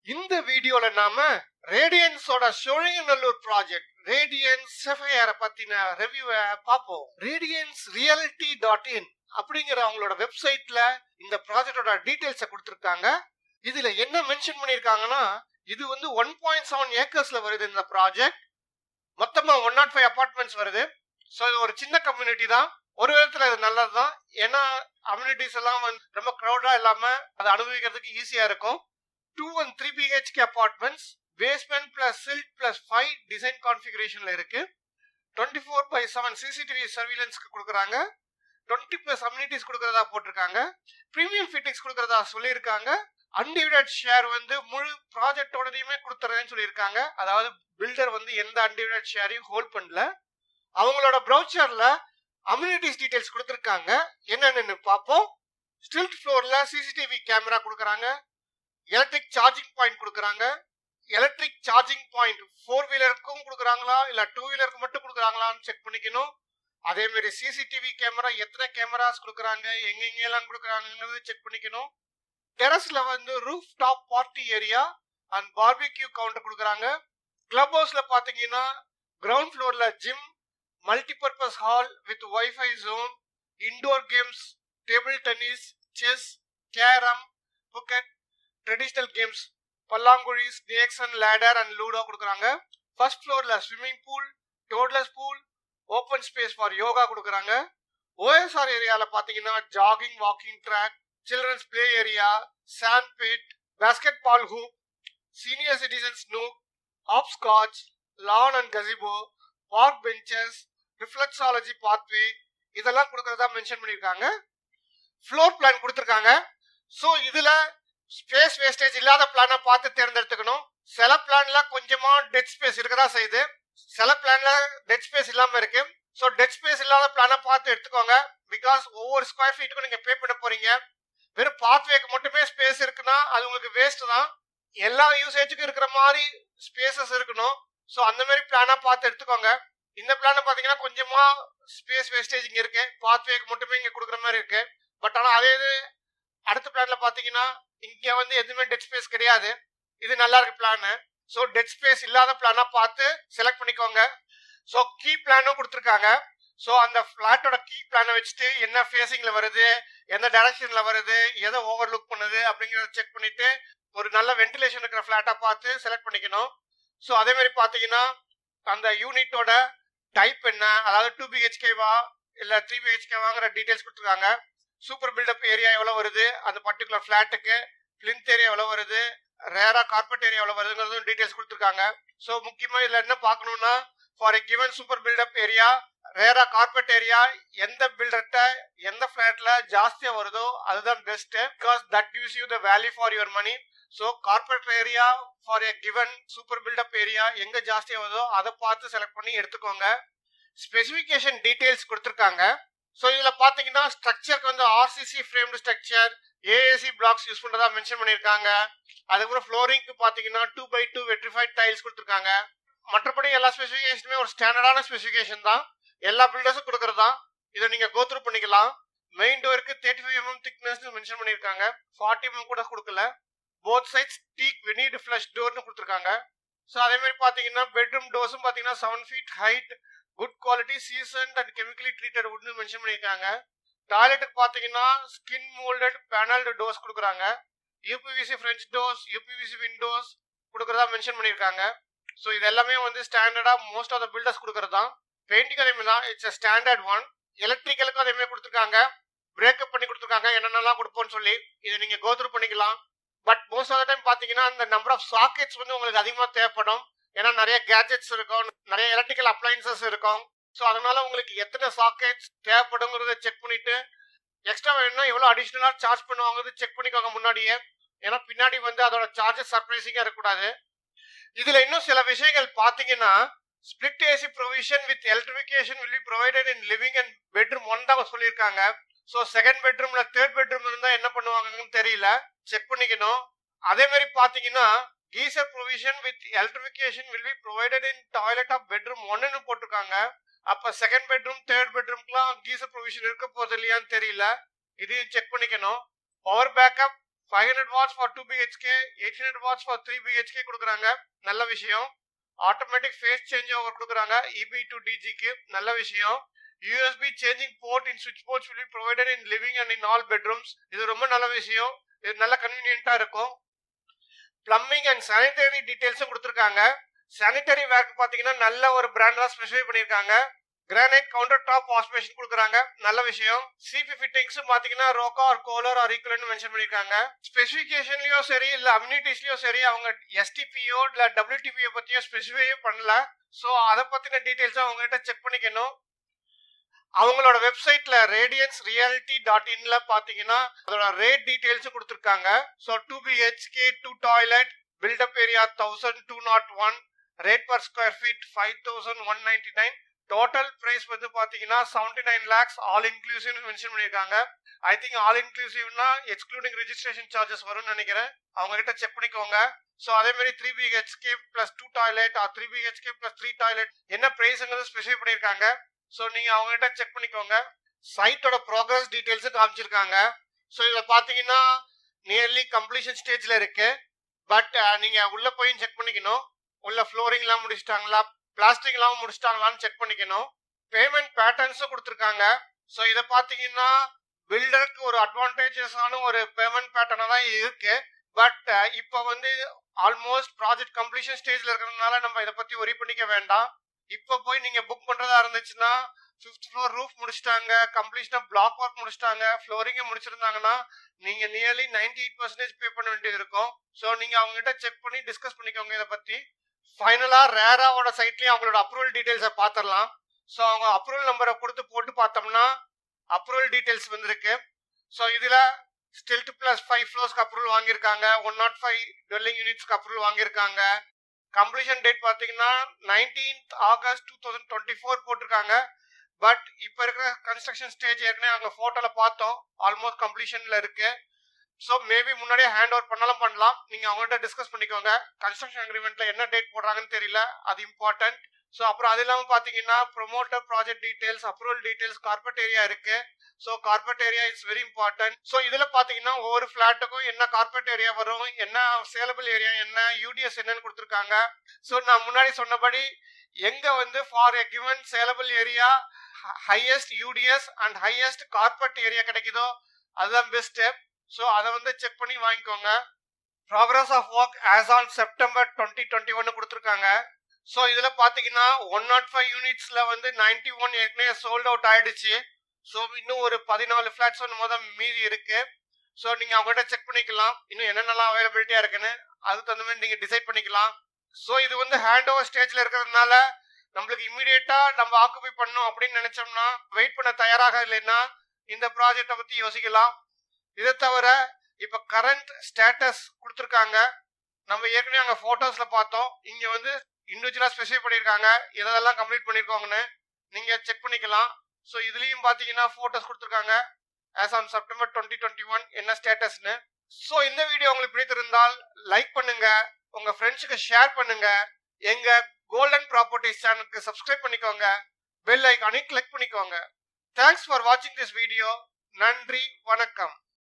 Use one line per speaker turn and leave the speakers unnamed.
இந்த வீடியோல நாம ரேடியன்ஸோட சோழிங்கநல்லூர் ப்ராஜெக்ட் ரேடியன்ஸ் செஃபையரை பத்தின ரிவ்யூவை பார்ப்போம் ரேடியன்ஸ் ரியாலிட்டி டாட் இன் அப்படிங்கிற அவங்களோட வெப்சைட்ல இந்த ப்ராஜெக்டோட டீடைல்ஸை கொடுத்துருக்காங்க இதுல என்ன மென்ஷன் பண்ணிருக்காங்கன்னா இது வந்து ஒன் பாயிண்ட் செவன் ஏக்கர்ஸ்ல வருது இந்த ப்ராஜெக்ட் மொத்தமா ஒன் நாட் ஃபைவ் அபார்ட்மெண்ட்ஸ் வருது ஸோ இது ஒரு சின்ன கம்யூனிட்டி தான் ஒரு விதத்துல இது நல்லது தான் ஏன்னா அம்யூனிட்டிஸ் எல்லாம் வந்து ரொம்ப க்ரௌடா இல்லாம அதை அனுபவிக்கிறதுக்கு ஈஸியா இருக்கும் two and three BHK apartments basement plus stilt plus five design கான்ஃபிகரேஷன்ல இருக்கு twenty four by seven CCTV சர்வீலன்ஸ்க்கு கொடுக்குறாங்க டுவெண்ட்டி பிளஸ் அம்யூனிட்டிஸ் கொடுக்கறதா போட்டிருக்காங்க ப்ரீமியம் ஃபிட்டிங்ஸ் கொடுக்கறதா சொல்லியிருக்காங்க அன்டிவைடட் ஷேர் வந்து முழு ப்ராஜெக்டோடதையுமே கொடுத்துறேன்னு சொல்லியிருக்காங்க அதாவது பில்டர் வந்து எந்த அன்டிவைடட் ஷேரையும் ஹோல்ட் பண்ணல அவங்களோட ப்ரௌச்சர்ல அம்யூனிட்டிஸ் டீடைல்ஸ் கொடுத்துருக்காங்க என்னென்னு பார்ப்போம் ஸ்டில்ட் ஃப்ளோர்ல சிசிடிவி கேமரா கொடுக்குறாங்க எலக்ட்ரிக் சார்ஜிங் பாயிண்ட் கொடுக்குறாங்க எலக்ட்ரிக் சார்ஜிங் பாயிண்ட் ஃபோர் வீலருக்கும் கொடுக்குறாங்களா இல்ல டூ வீலருக்கு மட்டும் கொடுக்குறாங்களான்னு செக் பண்ணிக்கணும் அதே மாதிரி சிசிடிவி கேமரா எத்தனை கேமராஸ் கொடுக்குறாங்க எங்கெங்கெல்லாம் கொடுக்குறாங்கிறது செக் பண்ணிக்கணும் டெரஸ்ல வந்து roof top party area and barbecue counter கொடுக்குறாங்க கிளப் ஹவுஸ்ல பாத்தீங்கன்னா கிரவுண்ட் ஃப்ளோர்ல gym multipurpose hall with wifi zone indoor games table tennis chess carrom புக்கெட் ட்ரெடிஷ்னல் கேம்ஸ் பல்லாங்குழி snakes and ladder and ludo கொடுக்குறாங்க ஃபர்ஸ்ட் ஃப்ளோர்ல swimming pool toddlers pool open space for yoga கொடுக்குறாங்க OSR ஏரியால பாத்தீங்கன்னா jogging walking track children's play area sand pit basket ball hoop senior citizens nook hopscotch lawn and கசிபோ park benches reflexology pathway இதெல்லாம் கொடுக்கறதா mention பண்ணியிருக்காங்க floor plan கொடுத்துருக்காங்க so இதுல space wastage இல்லாத பிளானை பார்த்து தேர்ந்தெடுத்துக்கணும் சில பிளான்ல கொஞ்சமா டெட் ஸ்பேஸ் இருக்கதா செய்யுது சில பிளான்ல டெட் ஸ்பேஸ் இல்லாம இருக்கு ஸோ டெட் ஸ்பேஸ் இல்லாத பிளானை பார்த்து எடுத்துக்கோங்க பிகாஸ் ஒவ்வொரு ஸ்கொயர் ஃபீட்டுக்கும் நீங்க பே பண்ண போறீங்க வெறும் பாத்வேக்கு மட்டுமே ஸ்பேஸ் இருக்குன்னா அது உங்களுக்கு வேஸ்ட் தான் எல்லா யூசேஜுக்கும் இருக்கிற மாதிரி ஸ்பேசஸ் இருக்கணும் ஸோ அந்த மாதிரி பிளானா பார்த்து எடுத்துக்கோங்க இந்த பிளானை பார்த்தீங்கன்னா கொஞ்சமா ஸ்பேஸ் வேஸ்டேஜ் இங்க இருக்கு பாத்வேக்கு மட்டுமே இங்க கொடுக்குற மாதிரி இருக்கு பட் ஆனால் அதே இது அடுத்த பிளான்ல பார்த்தீங்கன்னா இங்க வந்து எதுவுமே டெட் ஸ்பேஸ் கிடையாது இது நல்லா இருக்கு பிளான் ஸோ டெட் ஸ்பேஸ் இல்லாத பிளானா பார்த்து செலக்ட் பண்ணிக்கோங்க ஸோ கீ பிளானும் கொடுத்துருக்காங்க ஸோ அந்த ஃபிளாட்டோட கீ பிளானை வச்சுட்டு என்ன ஃபேஸிங்ல வருது எந்த டைரக்ஷன்ல வருது எதை ஓவர் லுக் பண்ணுது அப்படிங்கிறத செக் பண்ணிட்டு ஒரு நல்ல வென்டிலேஷன் இருக்கிற ஃபிளாட்டா பார்த்து செலக்ட் பண்ணிக்கணும் ஸோ அதே மாதிரி பார்த்தீங்கன்னா அந்த யூனிட்டோட டைப் என்ன அதாவது டூ பிஹெச்கேவா இல்லை த்ரீ பிஹெச்கேவாங்கிற டீடைல்ஸ் கொடுத்துருக்காங்க சூப்பர் பில்டப் ஏரியா எவ்வளோ வருது அந்த பர்டிகுலர் ஃபிளாட்டுக்கு பிளிந்த் ஏரியா எவ்வளோ வருது ரேரா கார்பெட் ஏரியா எவ்வளோ வருதுங்கிறதும் டீடைல்ஸ் கொடுத்துருக்காங்க ஸோ முக்கியமாக இதில் என்ன பார்க்கணும்னா for a given super built up area RERA carpet area எந்த பில்டர்கிட்ட எந்த ஃபிளாட்ல ஜாஸ்தியா வருதோ அதுதான் best because that gives you the value for your money so carpet area for a given super built up area எங்க ஜாஸ்தியா வருதோ அதை பார்த்து செலக்ட் பண்ணி எடுத்துக்கோங்க ஸ்பெசிஃபிகேஷன் டீடைல்ஸ் கொடுத்துருக்காங்க ஸோ இதில் பார்த்தீங்கன்னா ஸ்ட்ரக்சருக்கு வந்து RCC framed structure AAC blocks use பண்ணுறதா மென்ஷன் பண்ணியிருக்காங்க அதுக்கப்புறம் ஃப்ளோரிங்க்கு பார்த்தீங்கன்னா two by two vitrified tiles கொடுத்துருக்காங்க மற்றபடி எல்லா ஸ்பெசிஃபிகேஷனுமே ஒரு ஸ்டாண்டர்டான ஸ்பெசிஃபிகேஷன் தான் எல்லா பில்டர்ஸும் கொடுக்கறது தான் இதை நீங்கள் கோத்ரூ பண்ணிக்கலாம் மெயின் டோருக்கு thirty five mm thickness mention பண்ணியிருக்காங்க ஃபார்ட்டி எம்எம் கூட கொடுக்கல both sides teak veneered flush டோர்னு கொடுத்துருக்காங்க ஸோ அதே மாதிரி பார்த்தீங்கன்னா பெட்ரூம் டோர்ஸும் பார்த்தீங்கன்னா seven feet height good quality seasoned and chemically treated வுட்னு மென்ஷன் பண்ணியிருக்காங்க டாய்லெட்டுக்கு பார்த்தீங்கன்னா ஸ்கின் மோல்டட் பேனல்டு டோர்ஸ் கொடுக்குறாங்க UPVC French doors UPVC windows கொடுக்குறதா மென்ஷன் பண்ணியிருக்காங்க ஸோ இது எல்லாமே வந்து ஸ்டாண்டர்டாக மோஸ்ட் ஆஃப் த பில்டர்ஸ் கொடுக்குறது தான் பெயிண்டிங் அதே மாதிரி தான் இட்ஸ் ஸ்டாண்டர்ட் ஒன் எலக்ட்ரிக்கலுக்கும் அதே மாதிரி கொடுத்துருக்காங்க பிரேக்கப் பண்ணி கொடுத்துருக்காங்க என்னென்னலாம் கொடுப்போம்னு சொல்லி இதை நீங்கள் கோத்ரூ பண்ணிக்கலாம் but most of the time பார்த்தீங்கன்னா இந்த நம்பர் ஆஃப் சாக்கெட்ஸ் வந்து உங்களுக்கு அதிகமாக தேவைப்படும் ஏன்னா நிறைய கேஜெட்ஸ் இருக்கும் நிறைய எலக்ட்ரிக்கல் அப்ளைன்சஸ் இருக்கும் ஸோ அதனால உங்களுக்கு எத்தனை சாக்கெட்ஸ் தேவைப்படுங்கிறத செக் பண்ணிட்டு எக்ஸ்ட்ரா வேணும்னா எவ்வளோ அடிஷ்னலாக சார்ஜ் பண்ணுவாங்கிறது செக் பண்ணிக்கோங்க முன்னாடியே ஏன்னா பின்னாடி வந்து அதோட சார்ஜஸ் சர்ப்ரைசிங்காக இருக்கக்கூடாது இதில் இன்னும் சில விஷயங்கள் பார்த்தீங்கன்னா split AC provision with electrification will be provided in living and bedroom one தான் சொல்லியிருக்காங்க ஸோ செகண்ட் பெட்ரூம்ல தேர்ட் பெட்ரூம் இருந்தால் என்ன பண்ணுவாங்கன்னு தெரியல செக் பண்ணிக்கணும் அதே மாதிரி பார்த்தீங்கன்னா geyser provision with electrification will be provided in toilet of bedroom ஒன்னு போட்டிருக்காங்க அப்ப செகண்ட் பெட்ரூம் தேர்ட் பெட்ரூம்க்குலாம் கீசர் ப்ரொவிஷன் இருக்க போறது இல்லையான்னு தெரியல இதையும் செக் பண்ணிக்கணும் power backup five hundred watts for two BHK eight hundred watts for three BHK கொடுக்குறாங்க நல்ல விஷயம் ஆட்டோமேட்டிக் ஃபேஸ் சேஞ்ச் ஓவர் கொடுக்குறாங்க இபி டு டிஜிக்கு நல்ல விஷயம் யூஎஸ்பி சேஞ்சிங் போர்ட் இன் சுவிட்ச் ports will provided in living and in all bedrooms இது ரொம்ப நல்ல விஷயம் இது நல்ல கன்வீனியன்ட்டா இருக்கும் பிளம்பிங் அண்ட் சானிடரி டீடைல்ஸும் கொடுத்துருக்காங்க சானிடரி வேர்க்கு பார்த்தீங்கன்னா நல்ல ஒரு பிராண்ட் தான் ஸ்பெசிஃபை பண்ணியிருக்காங்க granite counter top wash basin கொடுக்குறாங்க நல்ல விஷயம் சிபி ஃபிட்டிங்ஸ் பார்த்தீங்கன்னா ரோக்கா ஆர் கோலர் ஆர் ஈக்குவலன்னு மென்ஷன் பண்ணியிருக்காங்க ஸ்பெசிஃபிகேஷன்லயோ சரி இல்லை அம்யூனிட்டிஸ்லயோ சரி அவங்க எஸ்டிபியோ இல்லை டபிள்யூடிபியோ பற்றியோ ஸ்பெசிஃபையே பண்ணல ஸோ அதை பற்றின டீட்டெயில்ஸும் அவங்ககிட்ட செக் பண்ணிக்கணும் அவங்களோட வெப்சைட்ல ரேடியன்ஸ் ரியாலிட்டி டாட் இன்ல பாத்தீங்கன்னா அதோட ரேட் டீடைல்ஸும் கொடுத்துருக்காங்க so two BHK two toilet built up area thousand two nought one rate per square feet five thousand one ninety nine total price வந்து பாத்தீங்கன்னா seventy nine lakhs all inclusive mention பண்ணியிருக்காங்க I think ஆல் இன்க்ளூசிவ்னா excluding registration charges வரும்னு நினைக்கிறேன் அவங்க கிட்ட check பண்ணிக்கோங்க ஸோ அதே மாதிரி three BHK plus two toilet or three BHK plus three toilet என்ன பிரைஸ்ங்கிறது ஸ்பெசிஃபை பண்ணியிருக்காங்க ஸோ நீங்கள் அவங்ககிட்ட செக் பண்ணிக்கோங்க சைட்டோட ப்ராக்ரஸ் டீட்டெயில்ஸும் காமிச்சிருக்காங்க ஸோ இதில் பார்த்தீங்கன்னா நியர்லி கம்ப்ளீஷன் ஸ்டேஜில் இருக்கு பட் நீங்கள் உள்ளே போய் செக் பண்ணிக்கணும் உள்ள ஃப்ளோரிங்லாம் முடிச்சிட்டாங்களா பிளாஸ்டிக்லாம் முடிச்சிட்டாங்களான்னு செக் பண்ணிக்கணும் பேமெண்ட் பேட்டர்ன்ஸும் கொடுத்துருக்காங்க ஸோ இதை பார்த்தீங்கன்னா பில்டருக்கு ஒரு அட்வான்டேஜஸான ஒரு பேமெண்ட் பேட்டர்னாக தான் இருக்கு பட் இப்போ வந்து ஆல்மோஸ்ட் ப்ராஜெக்ட் கம்ப்ளீஷன் ஸ்டேஜில் இருக்கிறதுனால நம்ம இதை பற்றி ஒரி பண்ணிக்க வேண்டாம் இப்போ போய் நீங்க புக் பண்றதா இருந்துச்சுன்னா ஃபிஃப்த் ஃப்ளோர் ரூஃப் முடிச்சிட்டாங்க கம்ப்ளீஷனா பிளாக் ஒர்க் முடிச்சிட்டாங்க ஃப்ளோரிங்க முடிச்சிருந்தாங்கன்னா நீங்க nearly ninety eight percentage pay பண்ண வேண்டியது இருக்கும் ஸோ நீங்க அவங்க கிட்ட செக் பண்ணி டிஸ்கஸ் பண்ணிக்கோங்க இதை பத்தி ஃபைனலா ரேராவோட சைட்லயும் அவங்களோட அப்ரூவல் டீடைல்ஸை பார்த்துடலாம் ஸோ அவங்க அப்ரூவல் நம்பரை கொடுத்து போட்டு பார்த்தோம்னா அப்ரூவல் டீடைல்ஸ் வந்திருக்கு ஸோ இதுல ஸ்டில்ட் பிளஸ் ஃபைவ் ஃப்ளோர்ஸ்க்கு அப்ரூவல் வாங்கியிருக்காங்க ஒன் நாட் ஃபைவ் டுவெல்லிங் யூனிட்ஸ்க்கு அப்ரூவல் வாங்கியிருக்காங்க கம்ப்ளீஷன் டேட் பார்த்தீங்கன்னா nineteenth August two thousand twenty four போட்டிருக்காங்க பட் இப்போ இருக்கிற கன்ஸ்ட்ரக்ஷன் ஸ்டேஜ் ஏற்கனவே அங்கே ஃபோட்டோவில் பார்த்தோம் ஆல்மோஸ்ட் கம்ப்ளீஷனில் இருக்கு ஸோ மேபி முன்னாடியே ஹேண்ட் ஓவர் பண்ணாலும் பண்ணலாம் நீங்கள் அவங்கள்ட்ட டிஸ்கஸ் பண்ணிக்கோங்க கன்ஸ்ட்ரக்ஷன் அக்ரிமெண்ட்டில் என்ன டேட் போடுறாங்கன்னு தெரியல அது இம்பார்ட்டன்ட் ஸோ அப்புறம் அது இல்லாமல் பார்த்தீங்கன்னா promoter project details approval details carpet area இருக்கு so carpet area is very important so இதில் பார்த்தீங்கன்னா ஒவ்வொரு ஃப்ளாட்டுக்கும் என்ன கார்பெட் ஏரியா வரும் என்ன சேலபிள் ஏரியா என்ன யூடிஎஸ் என்னன்னு கொடுத்துருக்காங்க ஸோ நான் முன்னாடி சொன்னபடி எங்க வந்து for a given saleable area highest UDS and highest carpet area கிடைக்குதோ அதுதான் பெஸ்ட் ஸோ அதை வந்து செக் பண்ணி வாங்கிக்கோங்க progress of work as on September twenty twenty ஒன்னு கொடுத்துருக்காங்க ஸோ இதில் பார்த்தீங்கன்னா ஒன் நாட் ஃபைவ் யூனிட்ஸில் வந்து நைன்டி ஒன் ஏற்கனவே சோல்ட் அவுட் ஆயிடுச்சு ஸோ இன்னும் ஒரு பதினாலு ஃப்ளாட்ஸ் வந்து மொதல் மீதி இருக்கு ஸோ நீங்கள் அவங்ககிட்ட செக் பண்ணிக்கலாம் இன்னும் என்னென்னலாம் அவைலபிலிட்டியாக இருக்குன்னு அதுக்கு தகுந்த மாதிரி நீங்கள் டிசைட் பண்ணிக்கலாம் ஸோ இது வந்து ஹேண்ட் ஓவர் ஸ்டேஜில் இருக்கிறதுனால நம்மளுக்கு இம்மிடியேட்டாக நம்ம ஆக்குபை பண்ணணும் அப்படின்னு நினச்சோம்னா வெயிட் பண்ண தயாராக இல்லைன்னா இந்த ப்ராஜெக்டை பற்றி யோசிக்கலாம் இதை தவிர இப்போ கரண்ட் ஸ்டேட்டஸ் கொடுத்துருக்காங்க நம்ம ஏற்கனவே அங்கே ஃபோட்டோஸில் பார்த்தோம் இங்கே வந்து இண்டிவிஜுவலாக ஸ்பெசிஃபை பண்ணியிருக்காங்க எதெல்லாம் கம்ப்ளீட் பண்ணியிருக்கோங்கன்னு நீங்கள் செக் பண்ணிக்கலாம் ஸோ இதுலேயும் பார்த்தீங்கன்னா ஃபோட்டோஸ் கொடுத்துருக்காங்க as on September twenty twenty one என்ன ஸ்டேட்டஸ்னு ஸோ இந்த வீடியோ உங்களுக்கு பிடித்திருந்தால் லைக் பண்ணுங்க உங்க ஃப்ரெண்ட்ஸுக்கு ஷேர் பண்ணுங்க எங்க கோல்டன் ப்ராப்பர்ட்டிஸ் சேனலுக்கு சப்ஸ்கிரைப் பண்ணிக்கோங்க பெல் ஐக்கானையும் கிளிக் பண்ணிக்கோங்க தேங்க்ஸ் ஃபார் வாட்சிங் திஸ் வீடியோ நன்றி வணக்கம்